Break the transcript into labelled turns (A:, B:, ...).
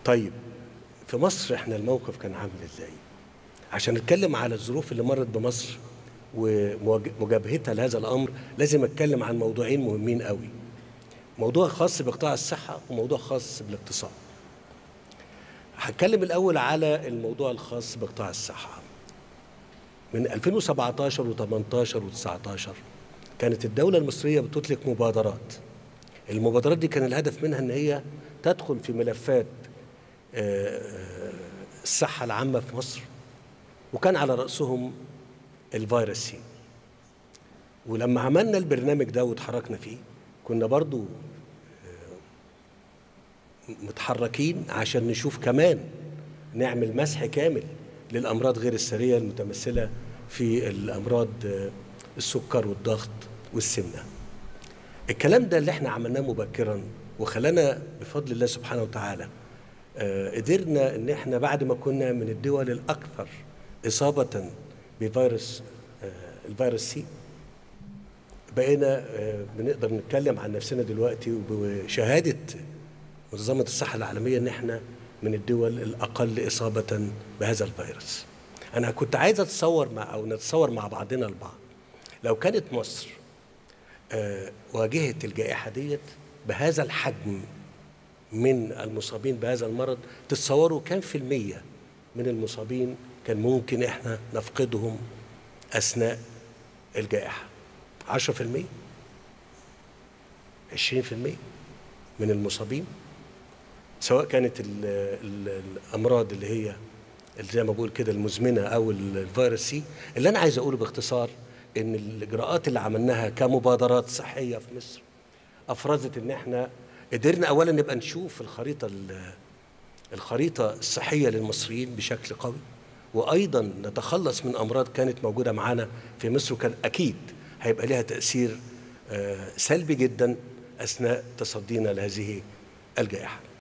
A: طيب في مصر احنا الموقف كان عامل ازاي عشان نتكلم على الظروف اللي مرت بمصر ومجابهتها لهذا الامر لازم اتكلم عن موضوعين مهمين قوي موضوع خاص بقطاع الصحه وموضوع خاص بالاقتصاد هتكلم الاول على الموضوع الخاص بقطاع الصحه من 2017 و18 و19 كانت الدوله المصريه بتطلق مبادرات المبادرات دي كان الهدف منها ان هي تدخل في ملفات الصحه العامه في مصر وكان على راسهم الفيروس سي ولما عملنا البرنامج ده واتحركنا فيه كنا برضو متحركين عشان نشوف كمان نعمل مسح كامل للامراض غير السريه المتمثله في الامراض السكر والضغط والسمنه الكلام ده اللي احنا عملناه مبكرا وخلانا بفضل الله سبحانه وتعالى قدرنا ان احنا بعد ما كنا من الدول الاكثر اصابه بفيروس الفيروس سي بقينا بنقدر نتكلم عن نفسنا دلوقتي وبشهاده منظمه الصحه العالميه ان احنا من الدول الاقل اصابه بهذا الفيروس. انا كنت عايز اتصور مع او نتصور مع بعضنا البعض لو كانت مصر واجهت الجائحه ديت بهذا الحجم من المصابين بهذا المرض تتصوروا كم في المية من المصابين كان ممكن احنا نفقدهم اثناء الجائحه 10% 20% من المصابين سواء كانت ال ال الامراض اللي هي اللي زي ما بقول كده المزمنه او الفيروس سي اللي انا عايز اقوله باختصار ان الاجراءات اللي عملناها كمبادرات صحيه في مصر افرزت ان احنا قدرنا اولا نبقى نشوف الخريطه الخريطه الصحيه للمصريين بشكل قوي وايضا نتخلص من امراض كانت موجوده معانا في مصر وكان اكيد هيبقى لها تاثير سلبي جدا اثناء تصدينا لهذه الجائحه